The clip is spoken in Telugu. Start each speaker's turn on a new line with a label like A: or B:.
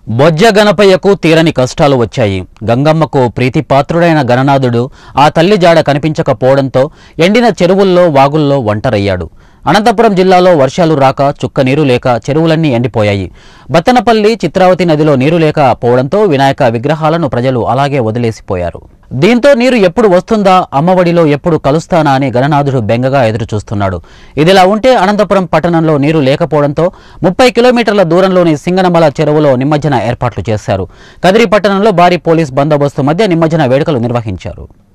A: బొజ్జ గణపయ్యకు తీరని కష్టాలు వచ్చాయి గంగమ్మకు ప్రీతిపాత్రుడైన గణనాథుడు ఆ తల్లి జాడ కనిపించకపోవడంతో ఎండిన చెరువుల్లో వాగుల్లో ఒంటరయ్యాడు అనంతపురం జిల్లాలో వర్షాలు రాక చుక్క నీరు లేక చెరువులన్నీ ఎండిపోయాయి బత్తనపల్లి చిత్రావతి నదిలో నీరు లేక పోవడంతో వినాయక విగ్రహాలను ప్రజలు అలాగే వదిలేసిపోయారు దీంతో నీరు ఎప్పుడు వస్తుందా అమ్మఒడిలో ఎప్పుడు కలుస్తానా అని గణనాథుడు బెంగగా ఎదురు చూస్తున్నాడు ఇదిలా ఉంటే అనంతపురం పట్టణంలో నీరు లేకపోవడంతో ముప్పై కిలోమీటర్ల దూరంలోని సింగనమల చెరువులో నిమజ్జన ఏర్పాట్లు చేశారు కదిరి పట్టణంలో భారీ పోలీస్ బందోబస్తు మధ్య నిమజ్జన వేడుకలు నిర్వహించారు